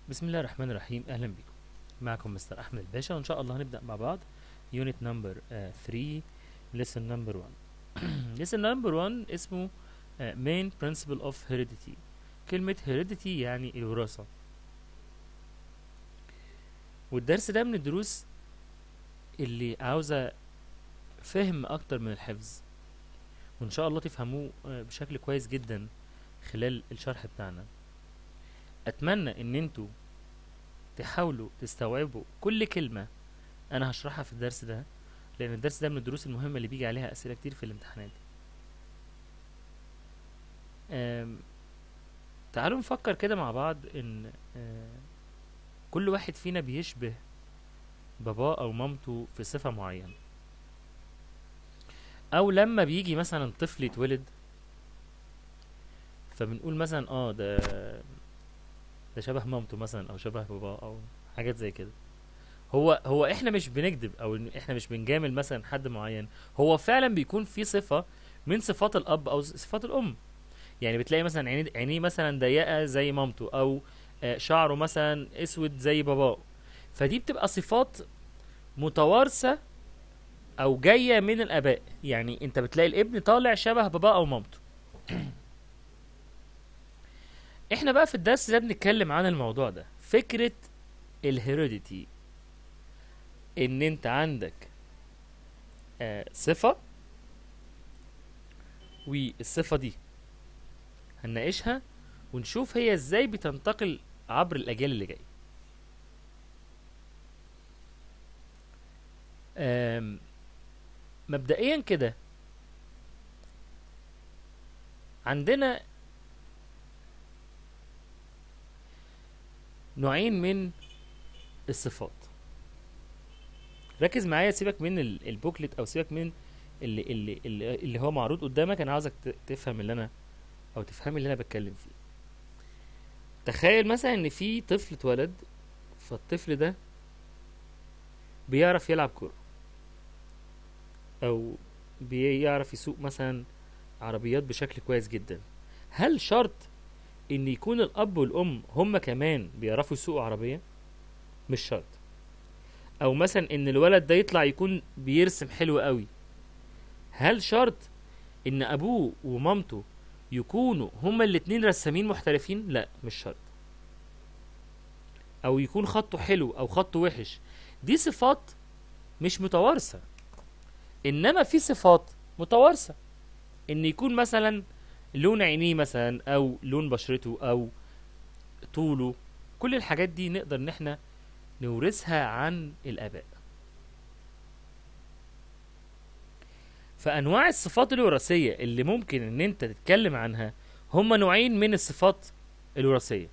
بسم الله الرحمن الرحيم اهلا بكم معكم مستر احمد الباشا وان شاء الله هنبدا مع بعض يونت نمبر 3 lesson نمبر 1 lesson نمبر 1 اسمه uh, main principle of heredity كلمة heredity يعني الوراثة والدرس ده من الدروس اللي عاوزة فهم أكتر من الحفظ وإن شاء الله تفهموه uh, بشكل كويس جدا خلال الشرح بتاعنا اتمنى ان انتوا تحاولوا تستوعبوا كل كلمة انا هشرحها في الدرس ده لان الدرس ده من الدروس المهمة اللي بيجي عليها اسئلة كتير في الامتحانات أم، تعالوا نفكر كده مع بعض ان آه، كل واحد فينا بيشبه باباه او مامته في صفة معينة او لما بيجي مثلا طفل يتولد فبنقول مثلا اه ده ده شبه مامته مثلا او شبه باباه او حاجات زي كده هو هو احنا مش بنكذب او إن احنا مش بنجامل مثلا حد معين هو فعلا بيكون في صفة من صفات الاب او صفات الام يعني بتلاقي مثلا عينيه عينيه مثلا ضيقة زي مامته او آه، شعره مثلا اسود زي باباه فدي بتبقى صفات متوارثة او جاية من الاباء يعني انت بتلاقي الابن طالع شبه باباه او مامته احنا بقى في الدرس ده بنتكلم عن الموضوع ده فكرة الهيروديتي ان انت عندك آه صفة والصفة دي هنناقشها ونشوف هي ازاي بتنتقل عبر الاجيال اللي جاية آم، مبدئيا كده عندنا نوعين من الصفات ركز معايا سيبك من ال- البوكلت او سيبك من اللي اللي اللي, اللي هو معروض قدامك انا عاوزك ت- تفهم اللي انا او تفهم اللي انا بتكلم فيه تخيل مثلا ان في طفل اتولد فالطفل ده بيعرف يلعب كورة او بيعرف يسوق مثلا عربيات بشكل كويس جدا هل شرط ان يكون الاب والام هما كمان بيعرفوا يسوقوا عربيه مش شرط او مثلا ان الولد ده يطلع يكون بيرسم حلو قوي هل شرط ان ابوه ومامته يكونوا هما الاتنين رسامين محترفين لا مش شرط او يكون خطه حلو او خطه وحش دي صفات مش متوارثه انما في صفات متوارثه ان يكون مثلا لون عينيه مثلا او لون بشرته او طوله كل الحاجات دي نقدر ان احنا نورثها عن الاباء فانواع الصفات الوراثيه اللي ممكن ان انت تتكلم عنها هما نوعين من الصفات الوراثيه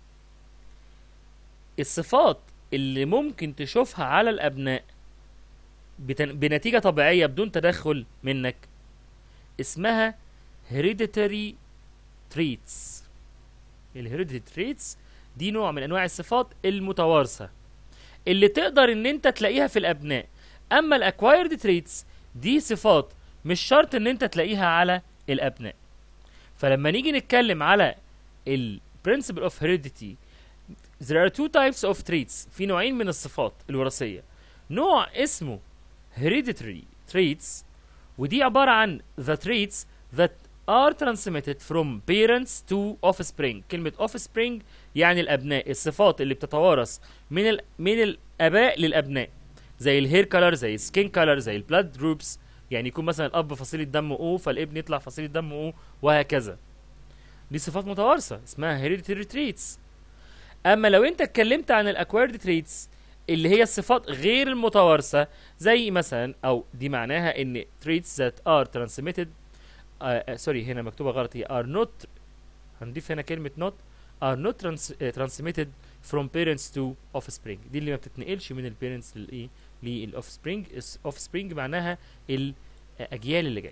الصفات اللي ممكن تشوفها على الابناء بتن... بنتيجه طبيعيه بدون تدخل منك اسمها hereditary traits الهيريديتري تريتس دي نوع من انواع الصفات المتوارثه اللي تقدر ان انت تلاقيها في الابناء اما الاكوايرد تريتس دي صفات مش شرط ان انت تلاقيها على الابناء فلما نيجي نتكلم على ال principle of heredity there are two types of traits في نوعين من الصفات الوراثيه نوع اسمه hereditary traits ودي عباره عن the traits that are transmitted from parents to offspring كلمة offspring يعني الأبناء الصفات اللي بتتوارث من ال... من الآباء للأبناء زي الهير كولر زي السكين كولر زي البلاد جروبس يعني يكون مثلا الأب فصيلة دم O فالابن يطلع فصيلة دم O وهكذا دي صفات متوارثة اسمها hereditary traits أما لو أنت اتكلمت عن الأكويرد traits اللي هي الصفات غير المتوارثة زي مثلا أو دي معناها إن traits that are transmitted آه سوري هنا مكتوبة غلط هي are not هنضيف هنا كلمة not are not trans uh, transmitted from parents to offspring دي اللي ما بتتنقلش من البيرنتس للايه للاوفسبرينج offspring معناها الاجيال اللي جايه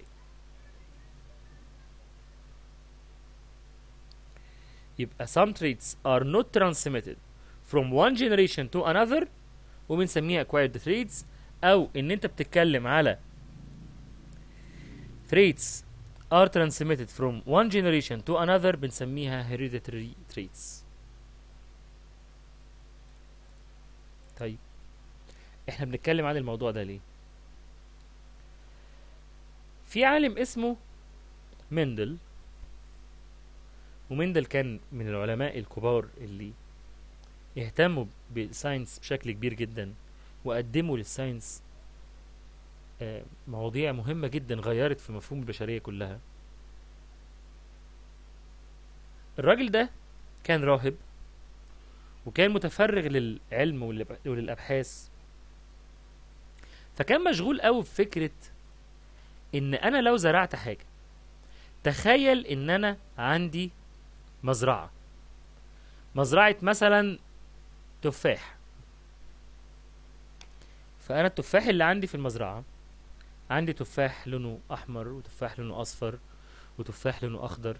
يبقى some traits are not transmitted from one generation to another وبنسميها acquired traits او ان انت بتتكلم على traits are transmitted from one generation to another بنسميها hereditary traits طيب احنا بنتكلم عن الموضوع ده ليه في عالم اسمه مندل ومندل كان من العلماء الكبار اللي اهتموا بالساينس بشكل كبير جدا وقدموا للساينس آه، مواضيع مهمة جدا غيرت في مفهوم البشرية كلها الراجل ده كان راهب وكان متفرغ للعلم وللأب- وللأبحاث فكان مشغول قوي بفكرة إن أنا لو زرعت حاجة تخيل إن أنا عندي مزرعة مزرعة مثلا تفاح فأنا التفاح اللي عندي في المزرعة عندي تفاح لونه أحمر وتفاح لونه أصفر وتفاح لونه أخضر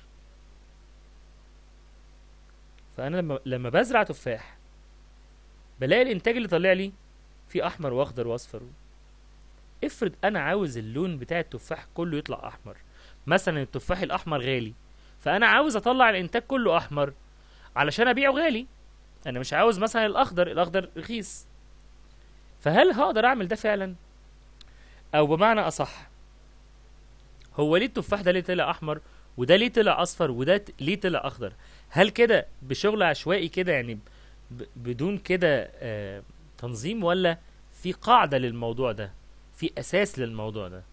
فأنا لما لما بزرع تفاح بلاقي الإنتاج اللي طالع لي فيه أحمر وأخضر وأصفر افرض أنا عاوز اللون بتاع التفاح كله يطلع أحمر مثلا التفاح الأحمر غالي فأنا عاوز أطلع الإنتاج كله أحمر علشان أبيعه غالي أنا مش عاوز مثلا الأخضر الأخضر رخيص فهل هقدر أعمل ده فعلا؟ أو بمعنى أصح هو ليه التفاح ده ليه طلع أحمر وده ليه طلع أصفر وده ت- ليه طلع أخضر؟ هل كده بشغل عشوائي كده يعني ب- بدون كده آه تنظيم ولا في قاعدة للموضوع ده؟ في أساس للموضوع ده؟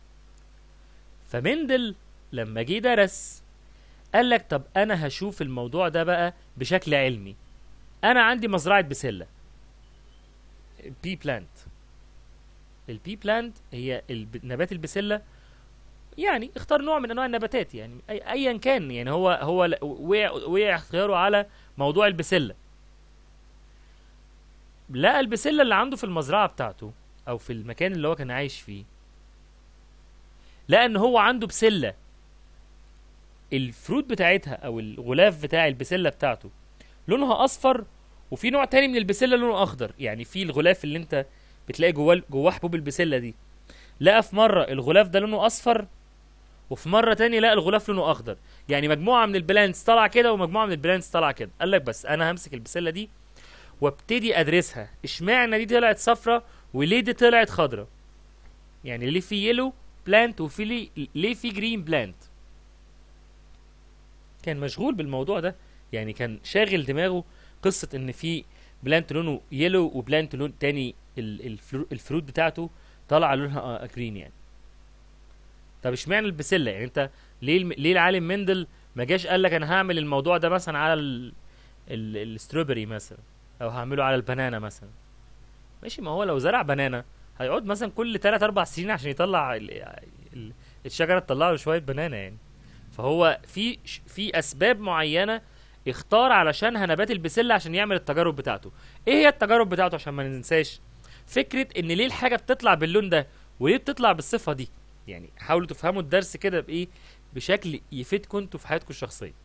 فمندل لما جه درس قال لك طب انا هشوف الموضوع ده بقى بشكل علمي انا عندي مزرعه بسله بي بلانت البي بلانت هي الب- نبات البسله يعني اختار نوع من انواع النباتات يعني أي ايا كان يعني هو هو ل- وقع وقع اختياره على موضوع البسله لقى البسله اللي عنده في المزرعه بتاعته او في المكان اللي هو كان عايش فيه لقى ان هو عنده بسله الفروت بتاعتها او الغلاف بتاع البسله بتاعته لونها اصفر وفي نوع تاني من البسله لونه اخضر يعني في الغلاف اللي انت بتلاقي جواه جواه حبوب البسله دي لقى في مره الغلاف ده لونه اصفر وفي مره تانية لقى الغلاف لونه اخضر يعني مجموعه من البلانتس طالعه كده ومجموعه من البلانتس طالعه كده قال لك بس انا همسك البسله دي وابتدي ادرسها اشمعنى دي طلعت صفرة وليه دي طلعت خضرة يعني ليه في يلو بلانت وفي ليه, ليه في جرين بلانت كان مشغول بالموضوع ده يعني كان شاغل دماغه قصة ان في بلانت لونه يلو وبلانت لون تاني ال- الفرو- الفروت بتاعته طالعة لونها جرين يعني طب اشمعنى البسلة يعني انت ليه الم... ليه العالم مندل ما جاش قال لك انا هعمل الموضوع ده مثلا على ال... ال... الستروبري مثلا او هعمله على البنانا مثلا ماشي ما هو لو زرع بنانا هيقعد مثلا كل 3 4 سنين عشان يطلع ال... ال... الشجره تطلع له شويه بنانا يعني فهو في ش- في اسباب معينه اختار علشانها نبات البسله عشان يعمل التجارب بتاعته ايه هي التجارب بتاعته عشان ما ننساش فكره ان ليه الحاجه بتطلع باللون ده وليه بتطلع بالصفه دي يعني حاولوا تفهموا الدرس كده بايه بشكل يفيدكم انتوا في حياتكم الشخصيه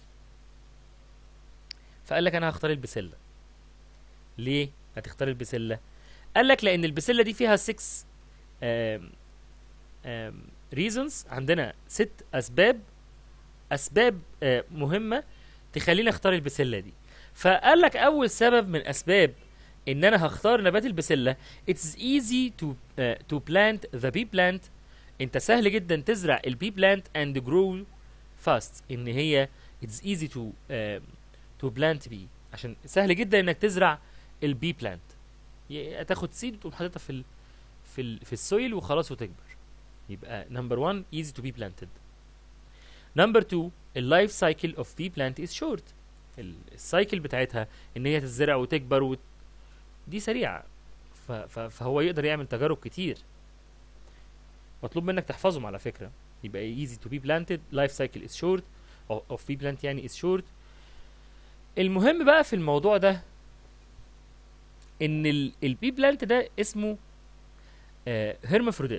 فقال لك انا هختار البسله ليه هتختار البسله قال لك لان البسله دي فيها 6 ريزونز عندنا ست اسباب اسباب آه، مهمه تخليني اختار البسله دي فقال لك اول سبب من اسباب ان انا هختار نبات البسله it's easy to uh, to plant the bee plant انت سهل جدا تزرع البي بلانت and grow fast ان هي it's easy to uh, to plant bee عشان سهل جدا انك تزرع البي بلانت تاخد سيد وتقوم حاططها في ال في ال في السويل وخلاص وتكبر يبقى نمبر 1 easy to be planted نمبر 2 اللايف سايكل اوف بي بلانت از شورت السايكل بتاعتها ان هي تتزرع وتكبر وت... دي سريعه ف... ف... فهو يقدر يعمل تجارب كتير مطلوب منك تحفظهم على فكره يبقى easy to be planted life cycle is short of bee plant يعني is short المهم بقى في الموضوع ده ان ال- البي بلانت ده اسمه آه هرمافروديت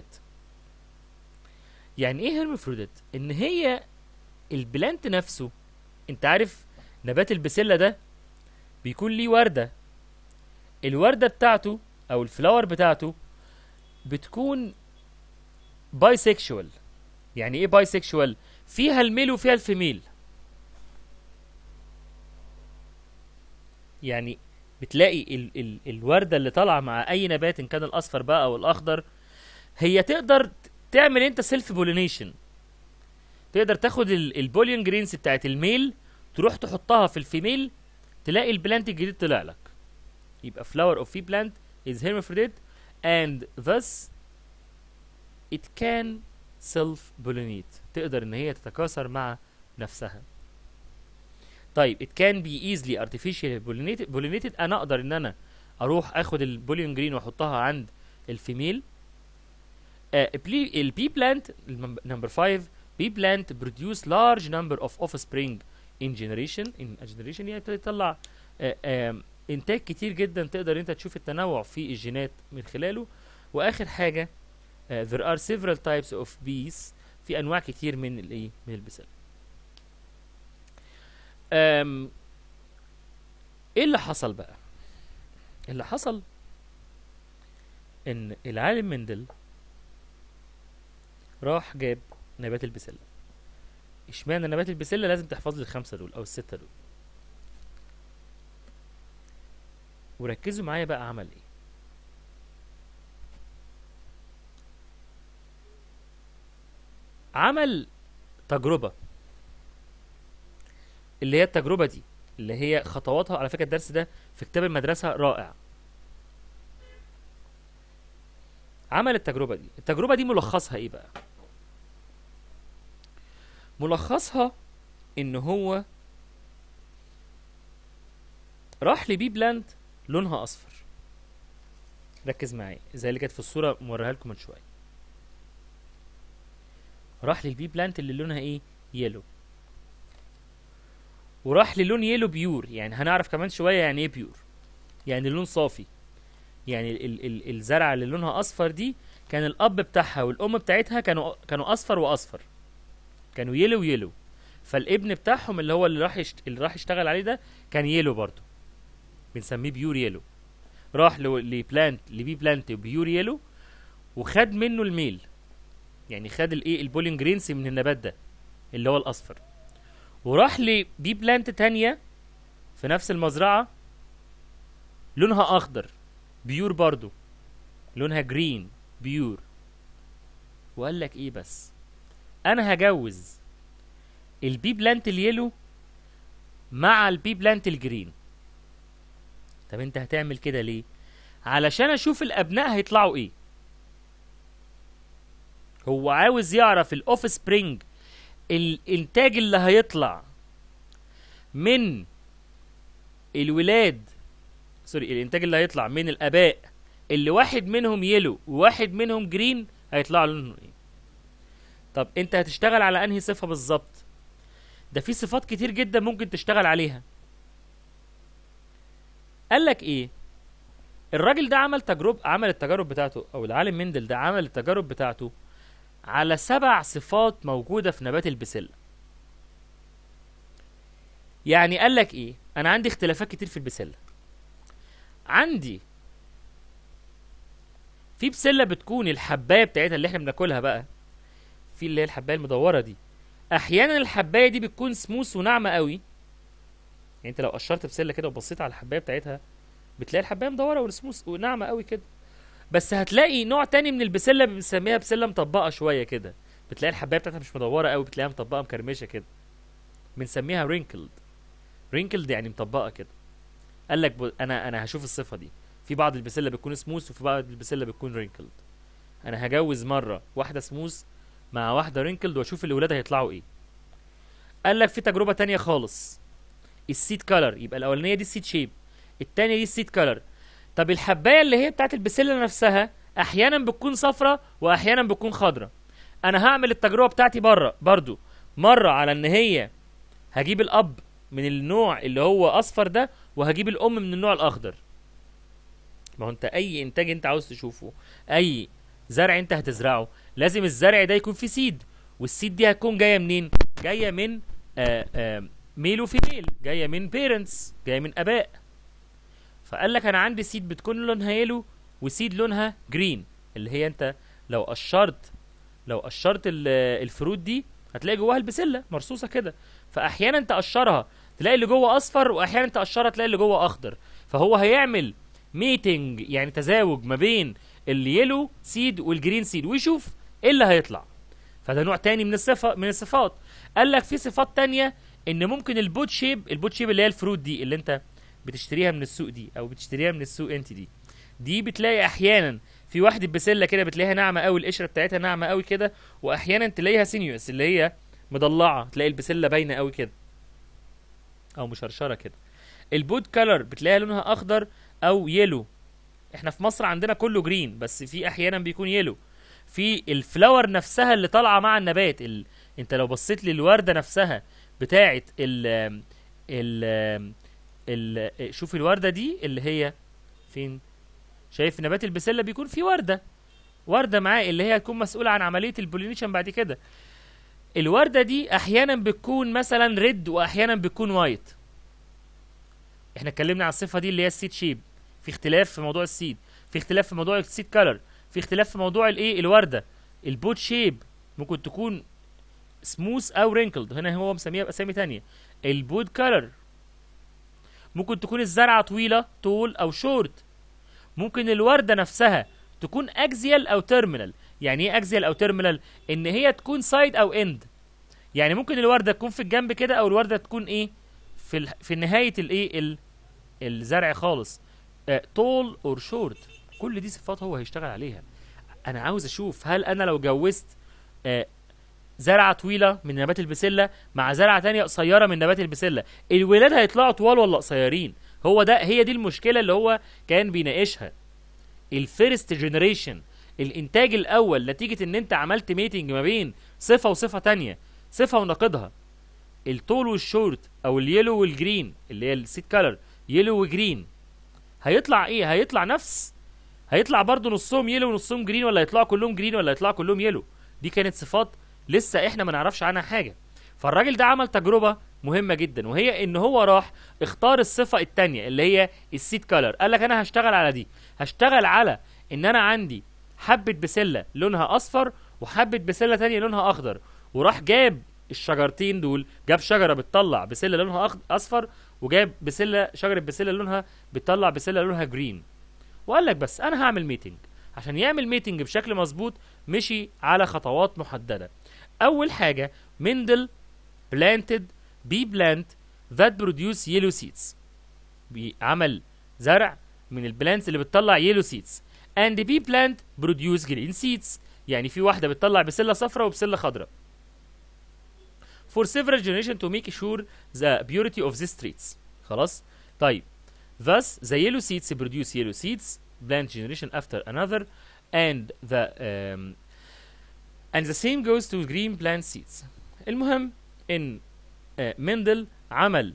يعني ايه هرمافروديت ان هي البلانت نفسه انت عارف نبات البسله ده بيكون ليه ورده الورده بتاعته او الفلاور بتاعته بتكون بايسكشوال يعني ايه بايسكشوال فيها الميل وفيها الفيميل يعني بتلاقي ال ال الورده اللي طالعه مع اي نبات ان كان الاصفر بقى او الاخضر هي تقدر تعمل انت سيلف بولينيشن تقدر تاخد البوليون جرينز بتاعت الميل تروح تحطها في الفيميل تلاقي البلانت الجديد طلع لك يبقى flower of fee plant is hermaphrodite and thus it can self pollinate تقدر ان هي تتكاثر مع نفسها طيب it can be easily artificially pollinated, pollinated انا اقدر ان انا اروح اخد البوليون جرين واحطها عند الفيميل البي بلانت نمبر 5 بي بلانت produce large number of offspring in generation in a generation يعني ابتدى يطلع آه، آم، انتاج كتير جدا تقدر انت تشوف التنوع في الجينات من خلاله واخر حاجه آه، there are several types of bees في انواع كتير من الايه من البسل أم ايه اللي حصل بقى اللي حصل ان العالم مندل راح جاب نبات البسله اشمعنى نبات البسله لازم تحفظ لي الخمسه دول او السته دول وركزوا معايا بقى عمل ايه عمل تجربة اللي هي التجربة دي اللي هي خطواتها على فكرة الدرس ده في كتاب المدرسة رائع عمل التجربة دي التجربة دي ملخصها ايه بقى ملخصها ان هو راح لبي بلانت لونها اصفر ركز معايا زي اللي كانت في الصورة موريها لكم من شوية راح للبي بلانت اللي لونها ايه يلو وراح للون يلو بيور يعني هنعرف كمان شويه يعني ايه بيور يعني لون صافي يعني ال ال ال الزرعه اللي لونها اصفر دي كان الاب بتاعها والام بتاعتها كانوا كانوا اصفر واصفر كانوا يلو يلو فالابن بتاعهم اللي هو اللي راح يشت... اللي راح يشتغل عليه ده كان يلو برضه بنسميه بيور يلو راح ل- لبلانت لبي بلانت بيور يلو وخد منه الميل يعني خد الايه البولين جرينس من النبات ده اللي هو الاصفر وراح لبي بلانت تانية في نفس المزرعة لونها اخضر بيور برضو لونها جرين بيور وقال لك ايه بس انا هجوز البي بلانت اليلو مع البي بلانت الجرين طب انت هتعمل كده ليه علشان اشوف الابناء هيطلعوا ايه هو عاوز يعرف الاوف سبرينج الانتاج اللي هيطلع من الولاد سوري الانتاج اللي هيطلع من الاباء اللي واحد منهم يلو وواحد منهم جرين هيطلع لونه ايه طب انت هتشتغل على انهي صفة بالظبط ده في صفات كتير جدا ممكن تشتغل عليها قال لك ايه الراجل ده عمل تجربة عمل التجارب بتاعته او العالم مندل ده عمل التجارب بتاعته على سبع صفات موجودة في نبات البسلة يعني قال لك ايه انا عندي اختلافات كتير في البسلة عندي في بسلة بتكون الحباية بتاعتها اللي احنا بناكلها بقى في اللي هي الحباية المدورة دي احيانا الحباية دي بتكون سموث وناعمة قوي يعني انت لو قشرت بسلة كده وبصيت على الحباية بتاعتها بتلاقي الحباية مدورة وسموث وناعمة قوي كده بس هتلاقي نوع تاني من البسله بنسميها بسله مطبقه شويه كده بتلاقي الحبايه بتاعتها مش مدوره قوي بتلاقيها مطبقه مكرمشه كده بنسميها رينكلد رينكلد يعني مطبقه كده قال لك ب... انا انا هشوف الصفه دي في بعض البسله بتكون سموث وفي بعض البسله بتكون رينكلد انا هجوز مره واحده سموث مع واحده رينكلد واشوف الولاد هيطلعوا ايه قال لك في تجربه تانية خالص السيد كلر يبقى الاولانيه دي السيد شيب التانية دي السيد كلر طب الحبايه اللي هي بتاعت البسله نفسها احيانا بتكون صفرة واحيانا بتكون خضرة انا هعمل التجربه بتاعتي بره برضو مره على ان هي هجيب الاب من النوع اللي هو اصفر ده وهجيب الام من النوع الاخضر ما هو انت اي انتاج انت عاوز تشوفه اي زرع انت هتزرعه لازم الزرع ده يكون فيه سيد والسيد دي هتكون جايه منين جايه من آآ آآ ميل وفيميل جايه من بيرنتس جايه من اباء فقال لك انا عندي سيد بتكون لونها يلو وسيد لونها جرين اللي هي انت لو قشرت لو قشرت ال- الفروت دي هتلاقي جواها البسله مرصوصه كده فاحيانا تقشرها تلاقي اللي جوه اصفر واحيانا تقشرها تلاقي اللي جوه اخضر فهو هيعمل ميتنج يعني تزاوج ما بين اليلو سيد والجرين سيد ويشوف ايه اللي هيطلع فده نوع تاني من الصفة من الصفات قال لك في صفات تانية ان ممكن البوت شيب البوت شيب اللي هي الفروت دي اللي انت بتشتريها من السوق دي او بتشتريها من السوق انت دي دي بتلاقي احيانا في واحده بسله كده بتلاقيها ناعمه قوي القشره بتاعتها ناعمه قوي كده واحيانا تلاقيها سينيوس اللي هي مضلعه تلاقي البسله باينه قوي كده او مشرشره كده البود كلر بتلاقيها لونها اخضر او يلو احنا في مصر عندنا كله جرين بس في احيانا بيكون يلو في الفلاور نفسها اللي طالعه مع النبات ال... انت لو بصيت للورده نفسها بتاعه ال ال ال شوف الورده دي اللي هي فين شايف نبات البسله بيكون فيه ورده ورده معاه اللي هي هتكون مسؤوله عن عمليه البولينيشن بعد كده الورده دي احيانا بتكون مثلا ريد واحيانا بتكون وايت احنا اتكلمنا على الصفه دي اللي هي السيد شيب في اختلاف في موضوع السيد في اختلاف في موضوع السيد كلر في اختلاف في موضوع الايه الورده البوت شيب ممكن تكون سموث او رينكلد هنا هو مسميها باسامي تانية البود كلر ممكن تكون الزرعه طويله طول او شورت ممكن الورده نفسها تكون اكزيال او تيرمينال يعني ايه اكزيال او تيرمينال ان هي تكون سايد او اند يعني ممكن الورده تكون في الجنب كده او الورده تكون ايه في ال... في نهايه الايه ال... الزرع خالص طول اور شورت كل دي صفات هو هيشتغل عليها انا عاوز اشوف هل انا لو جوزت آه زرعه طويله من نبات البسله مع زرعه تانية قصيره من نبات البسله الولاد هيطلعوا طوال ولا قصيرين هو ده هي دي المشكله اللي هو كان بيناقشها الفيرست جنريشن الانتاج الاول نتيجه ان انت عملت ميتنج ما بين صفه وصفه تانية صفه ونقيضها الطول والشورت او اليلو والجرين اللي هي السيت كلر يلو وجرين هيطلع ايه هيطلع نفس هيطلع برضو نصهم يلو ونصهم جرين ولا هيطلعوا كلهم جرين ولا هيطلعوا كلهم يلو دي كانت صفات لسه احنا ما نعرفش عنها حاجه فالراجل ده عمل تجربه مهمه جدا وهي ان هو راح اختار الصفه الثانيه اللي هي السيد كلر قال لك انا هشتغل على دي هشتغل على ان انا عندي حبه بسله لونها اصفر وحبه بسله تانية لونها اخضر وراح جاب الشجرتين دول جاب شجره بتطلع بسله لونها اصفر وجاب بسله شجره بسله لونها بتطلع بسله لونها جرين وقال لك بس انا هعمل ميتنج عشان يعمل ميتنج بشكل مظبوط مشي على خطوات محدده اول حاجه مندل planted bee plant that produce yellow seeds عمل زرع من البلانتس اللي بتطلع yellow seeds and bee plant produce green seeds يعني في واحده بتطلع بسله صفراء وبسله خضراء for several generations to make sure the purity of these traits خلاص طيب thus the yellow seeds produce yellow seeds plant generation after another and the um, and the same goes to green plant seeds المهم ان uh, مندل عمل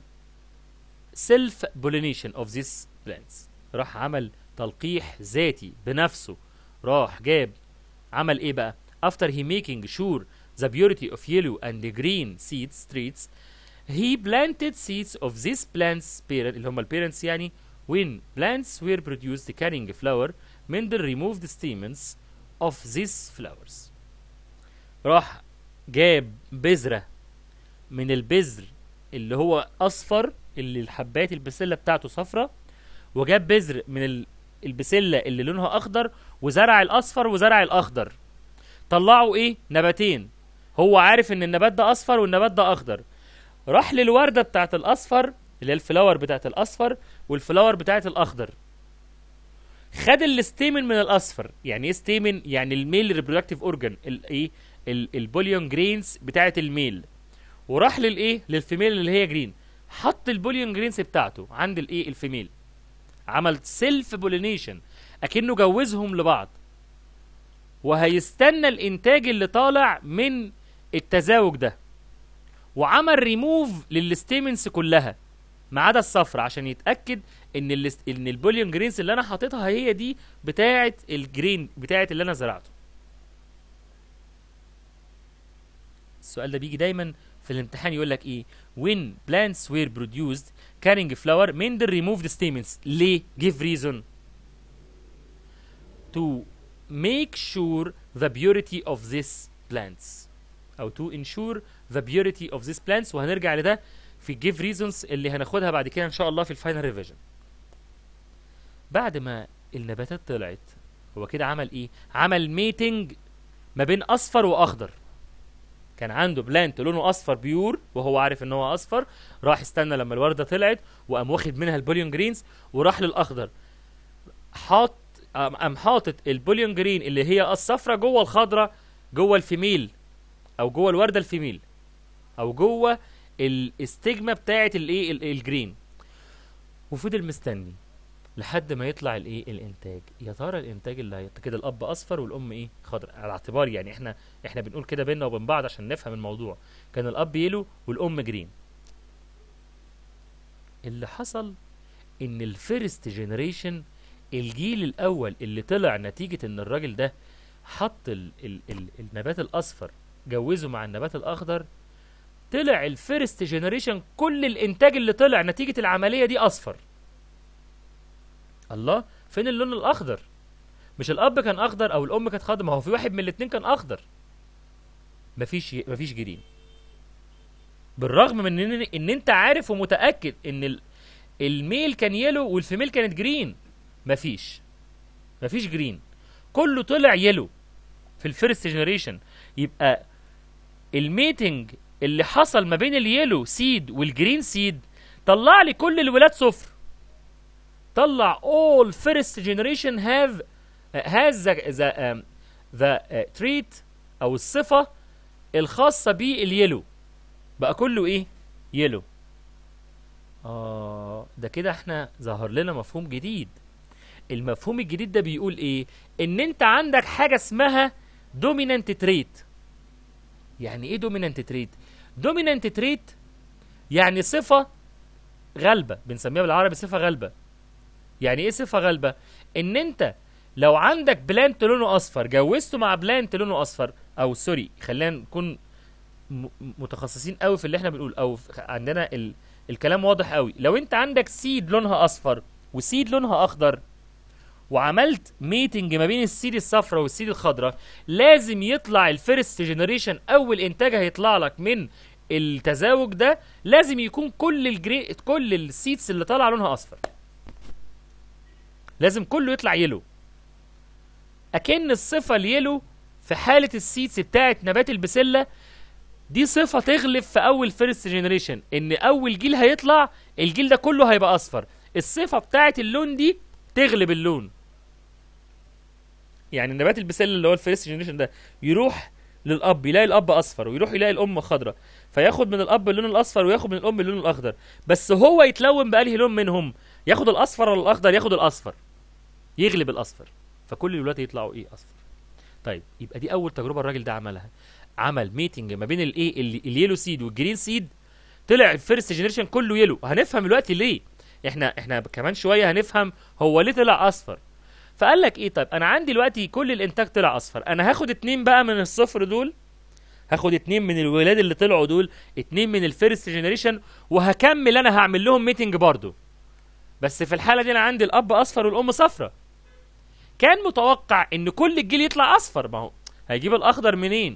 self pollination of these plants راح عمل تلقيح ذاتي بنفسه راح جاب عمل ايه بقى after he making sure the purity of yellow and the green seeds traits he planted seeds of these plants parent اللي هم البيرنتس يعني when plants were produced carrying flower Mendel removed the stamens of these flowers راح جاب بذرة من البذر اللي هو أصفر اللي الحبات البسلة بتاعته صفرة وجاب بذر من البسلة اللي لونها أخضر وزرع الأصفر وزرع الأخضر طلعوا إيه؟ نباتين هو عارف إن النبات ده أصفر والنبات ده أخضر راح للوردة بتاعت الأصفر اللي هي الفلاور بتاعت الأصفر والفلاور بتاعت الأخضر خد الستيمن من الاصفر يعني ايه ستيمن يعني الميل ريبرودكتيف اورجان الايه البوليون جرينز بتاعه الميل وراح للايه للفيميل اللي هي جرين حط البوليون جرينز بتاعته عند الايه الفيميل عمل سيلف بولينيشن اكنه جوزهم لبعض وهيستنى الانتاج اللي طالع من التزاوج ده وعمل ريموف للستيمنز كلها ما عدا الصفر عشان يتاكد ان ال ان البوليون جرينز اللي انا حاططها هي دي بتاعه الجرين بتاعه اللي انا زرعته السؤال ده بيجي دايما في الامتحان يقول لك ايه when plants were produced carrying flower Mendel removed stamens ليه give reason to make sure the purity of these plants او to ensure the purity of these plants وهنرجع لده في give reasons اللي هناخدها بعد كده ان شاء الله في الفاينل ريفيجن بعد ما النباتات طلعت هو كده عمل ايه عمل ميتنج ما بين اصفر واخضر كان عنده بلانت لونه اصفر بيور وهو عارف ان هو اصفر راح استنى لما الورده طلعت وقام واخد منها البوليون جرينز وراح للاخضر حاط قام قام حاطط البوليون جرين اللي هي الصفرة جوه الخضرة جوه الفيميل او جوه الورده الفيميل او جوه الاستجما بتاعه الايه ال- الجرين وفضل مستني لحد ما يطلع الايه الانتاج يا ترى الانتاج اللي هيطلع كده الاب اصفر والام ايه خضراء على اعتبار يعني احنا احنا بنقول كده بينا وبين بعض عشان نفهم الموضوع كان الاب يلو والام جرين اللي حصل ان الفيرست جنريشن الجيل الاول اللي طلع نتيجه ان الراجل ده حط ال ال ال النبات الاصفر جوزه مع النبات الاخضر طلع الفيرست جنريشن كل الانتاج اللي طلع نتيجه العمليه دي اصفر الله فين اللون الاخضر مش الاب كان اخضر او الام كانت خضراء ما هو في واحد من الاتنين كان اخضر مفيش مفيش جرين بالرغم من ان ان انت عارف ومتاكد ان ال- الميل كان يلو والفيميل كانت جرين مفيش مفيش جرين كله طلع يلو في الفيرست جنريشن يبقى الميتنج اللي حصل ما بين اليلو سيد والجرين سيد طلع لي كل الولاد صفر طلع all first generation have has the the, um, the uh, trait او الصفه الخاصه باليلو بقى كله ايه يلو اه ده كده احنا ظهر لنا مفهوم جديد المفهوم الجديد ده بيقول ايه ان انت عندك حاجه اسمها دومينانت تريت يعني ايه دومينانت تريت دومينانت تريت يعني صفه غالبه بنسميها بالعربي صفه غالبه يعني ايه صفه غالبه ان انت لو عندك بلانت لونه اصفر جوزته مع بلانت لونه اصفر او سوري خلينا نكون م- متخصصين قوي في اللي احنا بنقول او في- عندنا ال... الكلام واضح قوي لو انت عندك سيد لونها اصفر وسيد لونها اخضر وعملت ميتنج ما بين السيد الصفراء والسيد الخضراء لازم يطلع الفيرست جنريشن اول انتاج هيطلع لك من التزاوج ده لازم يكون كل الجري كل السيدز اللي طالعه لونها اصفر لازم كله يطلع يلو اكن الصفه اليلو في حاله السيدز بتاعه نبات البسله دي صفه تغلب في اول فيرست جنريشن ان اول جيل هيطلع الجيل ده كله هيبقى اصفر الصفه بتاعه اللون دي تغلب اللون يعني نبات البسله اللي هو الفيرست جنريشن ده يروح للاب يلاقي الاب اصفر ويروح يلاقي الام خضراء فياخد من الاب اللون الاصفر وياخد من الام اللون الاخضر بس هو يتلون بانهي لون منهم ياخد الاصفر ولا الاخضر ياخد الاصفر يغلب الاصفر فكل الولاد يطلعوا ايه اصفر طيب يبقى دي اول تجربه الراجل ده عملها عمل ميتنج ما بين الايه ال- اليلو سيد والجرين سيد طلع الفيرست جنريشن كله يلو هنفهم دلوقتي ليه احنا احنا كمان شويه هنفهم هو ليه طلع اصفر فقال لك ايه طيب انا عندي دلوقتي كل الانتاج طلع اصفر انا هاخد اتنين بقى من الصفر دول هاخد اتنين من الولاد اللي طلعوا دول اتنين من الفيرست جنريشن وهكمل انا هعمل لهم ميتنج برضو بس في الحاله دي انا عندي الاب اصفر والام صفرة كان متوقع ان كل الجيل يطلع اصفر ما هو هيجيب الاخضر منين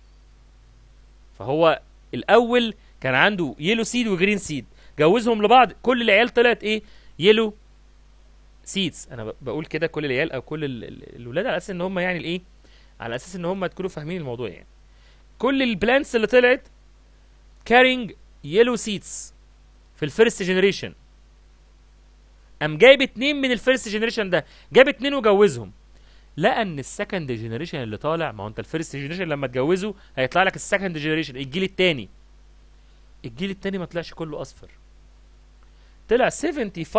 فهو الاول كان عنده يلو سيد وجرين سيد جوزهم لبعض كل العيال طلعت ايه يلو سيدز انا ب- بقول كده كل العيال او كل ال- ال- الولاد على اساس ان هم يعني الايه على اساس ان هم تكونوا فاهمين الموضوع يعني كل البلانتس اللي طلعت كارينج يلو سيدز في الفيرست جنريشن قام جايب اتنين من الفيرست جنريشن ده جاب اتنين وجوزهم لقى ان السكند جنريشن اللي طالع ما هو انت الفيرست جنريشن لما تجوزه هيطلع لك السكند جنريشن الجيل التاني الجيل التاني ما طلعش كله اصفر طلع 75%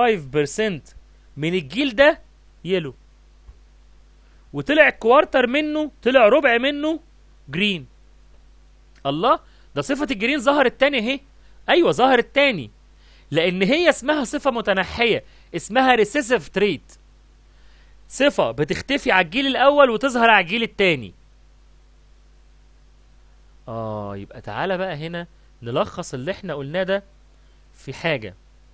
من الجيل ده يلو وطلع كوارتر منه طلع ربع منه جرين الله ده صفة الجرين ظهرت تاني اهي ايوه ظهرت تاني لان هي اسمها صفة متنحية اسمها ريسيسيف تريت صفة بتختفي على الجيل الاول وتظهر على الجيل التاني اه يبقى تعالى بقى هنا نلخص اللي احنا قلناه ده في حاجة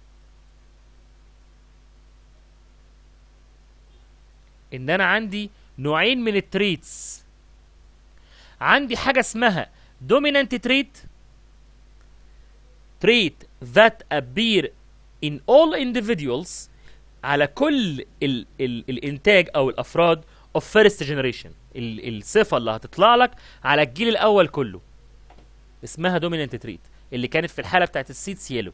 ان انا عندي نوعين من التريتس عندي حاجة اسمها dominant trait trait that appear in all individuals على كل ال ال الانتاج او الافراد of first generation ال الصفه اللي هتطلع لك على الجيل الاول كله اسمها dominant trait اللي كانت في الحاله بتاعت السيدز يلو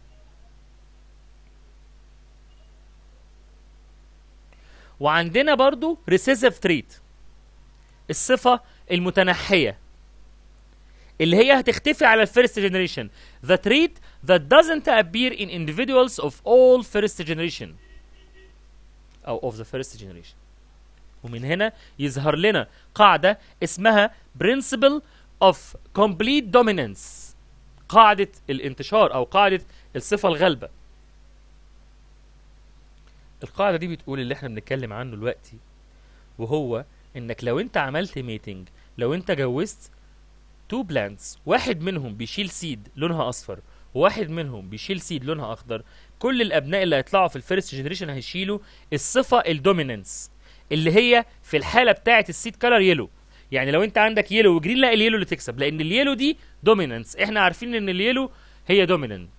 وعندنا برضو recessive trait الصفة المتنحية اللي هي هتختفي على الفيرست جنريشن the trait that doesn't appear in individuals of all first generation أو of the first generation ومن هنا يظهر لنا قاعدة اسمها principle of complete dominance قاعدة الانتشار أو قاعدة الصفة الغالبة القاعدة دي بتقول اللي احنا بنتكلم عنه دلوقتي وهو انك لو انت عملت ميتنج لو انت جوزت تو بلانتس واحد منهم بيشيل سيد لونها اصفر وواحد منهم بيشيل سيد لونها اخضر كل الابناء اللي هيطلعوا في الفيرست جنريشن هيشيلوا الصفه الدوميننس اللي هي في الحاله بتاعه السيد كلر يلو يعني لو انت عندك يلو وجرين لا اليلو اللي تكسب لان اليلو دي دوميننس احنا عارفين ان اليلو هي دوميننت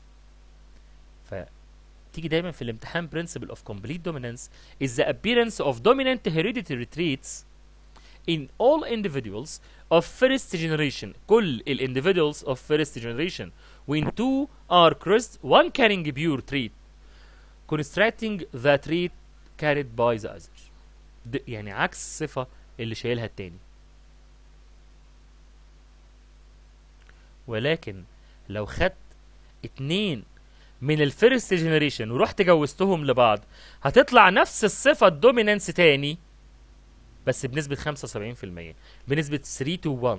فتيجي دايما في الامتحان principle of complete dominance is the appearance of dominant hereditary traits in all individuals of first generation كل ال individuals of first generation when two are crossed one carrying pure trait constructing the trait carried by the other د- يعني عكس الصفة اللي شايلها التاني ولكن لو خدت اتنين من الفيرست جنريشن ورحت جوزتهم لبعض هتطلع نفس الصفة الدومينانس تاني بس بنسبة 75% بنسبة 3 to 1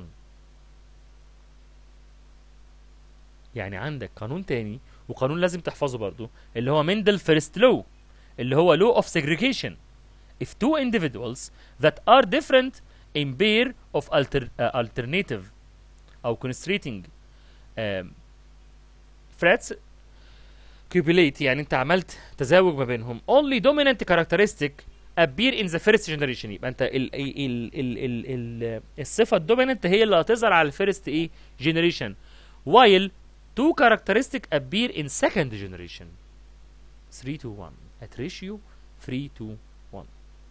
يعني عندك قانون تاني وقانون لازم تحفظه برضو اللي هو مندل فيرست لو اللي هو law of segregation if two individuals that are different in pair of alter, uh, alternative أو constrating um, frets copulate يعني انت عملت تزاوج ما بينهم only dominant characteristic appear in the first generation يبقى انت ال ال ال ال ال ال الصفه الدوميننت هي اللي هتظهر على الفيرست ايه generation while two characteristic appear in second generation 3 to 1 at ratio 3 to 1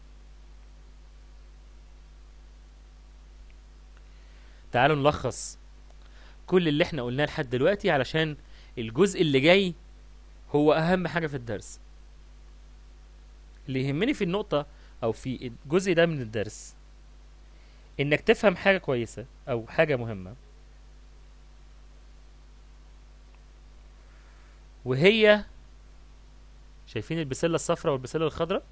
تعالوا نلخص كل اللي احنا قلناه لحد دلوقتي علشان الجزء اللي جاي هو اهم حاجه في الدرس اللي يهمني في النقطه او في الجزء ده من الدرس انك تفهم حاجه كويسه او حاجه مهمه وهي شايفين البسله الصفراء والبسله الخضراء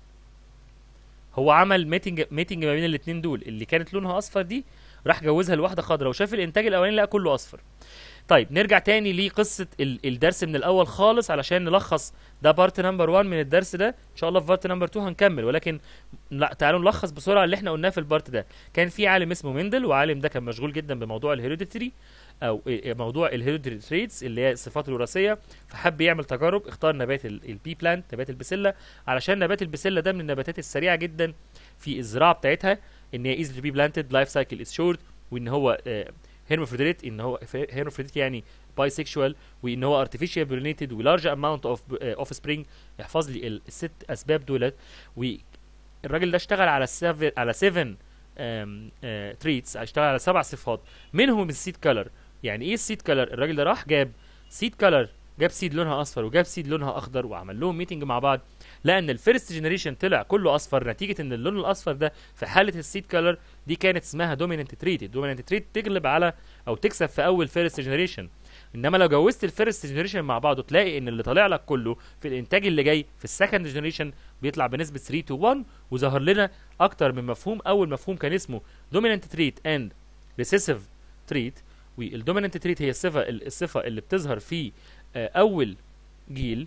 هو عمل ميتنج ميتنج ما بين الاتنين دول اللي كانت لونها اصفر دي راح جوزها لواحده خضراء وشاف الانتاج الاولاني لقى كله اصفر طيب نرجع تاني لقصه ال- الدرس من الاول خالص علشان نلخص ده بارت نمبر 1 من الدرس ده ان شاء الله في بارت نمبر 2 هنكمل ولكن لا تعالوا نلخص بسرعه اللي احنا قلناه في البارت ده كان في عالم اسمه مندل وعالم ده كان مشغول جدا بموضوع الهيريديتري او إيه- موضوع الهيريديتري تريتس اللي هي الصفات الوراثيه فحب يعمل تجارب اختار نبات البي بلانت نبات البسله علشان نبات البسله ده من النباتات السريعه جدا في الزراعه بتاعتها ان هي ايزلي بي بلانتد لايف سايكل از شورت وان هو هيرموفروديت ان هو هيرموفروديت يعني باي سيكشوال وان هو ارتفيشال برينيتد ولارج اماونت اوف اوف سبرينج احفظ لي ال- الست اسباب دولت والراجل ده اشتغل على 7 على 7 تريتس اشتغل على سبع صفات منهم السيد كلر يعني ايه السيد كلر الراجل ده راح جاب سيد كلر جاب سيد لونها اصفر وجاب سيد لونها اخضر وعمل لهم ميتنج مع بعض لقى ان الفيرست جنريشن طلع كله اصفر نتيجه ان اللون الاصفر ده في حاله السيد كلر دي كانت اسمها دوميننت تريت الدوميننت تريت تغلب على او تكسب في اول فيرست جنريشن انما لو جوزت الفيرست جنريشن مع بعضه تلاقي ان اللي طالع لك كله في الانتاج اللي جاي في السكند جنريشن بيطلع بنسبه 3 تو 1 وظهر لنا اكتر من مفهوم اول مفهوم كان اسمه دوميننت تريت اند ريسيسيف تريت والدوميننت تريت هي الصفه الصفه اللي بتظهر في آه، اول جيل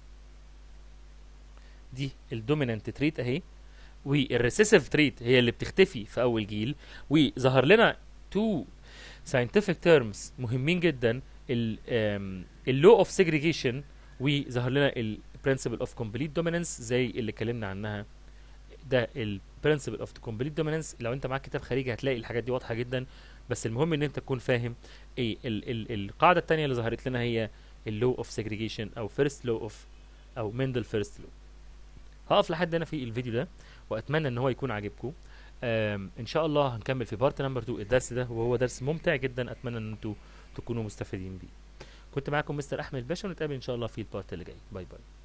دي الدوميننت تريت اهي والريسيسيف تريت هي اللي بتختفي في اول جيل وظهر لنا تو scientific terms مهمين جدا اللو اوف سيجريجيشن وظهر لنا البرنسبل اوف كومبليت دوميننس زي اللي اتكلمنا عنها ده البرنسبل اوف كومبليت دوميننس لو انت معاك كتاب خارجي هتلاقي الحاجات دي واضحه جدا بس المهم ان انت تكون فاهم ايه ال ال القاعده الثانيه اللي ظهرت لنا هي اللو اوف سيجريجيشن او فيرست لو اوف او مندل فيرست لو هقف لحد هنا في الفيديو ده واتمنى ان هو يكون عاجبكم آم، ان شاء الله هنكمل في بارت نمبر 2 الدرس ده وهو درس ممتع جدا اتمنى ان انتوا تكونوا مستفيدين بيه كنت معاكم مستر احمد باشا ونتقابل ان شاء الله في البارت اللي جاي باي باي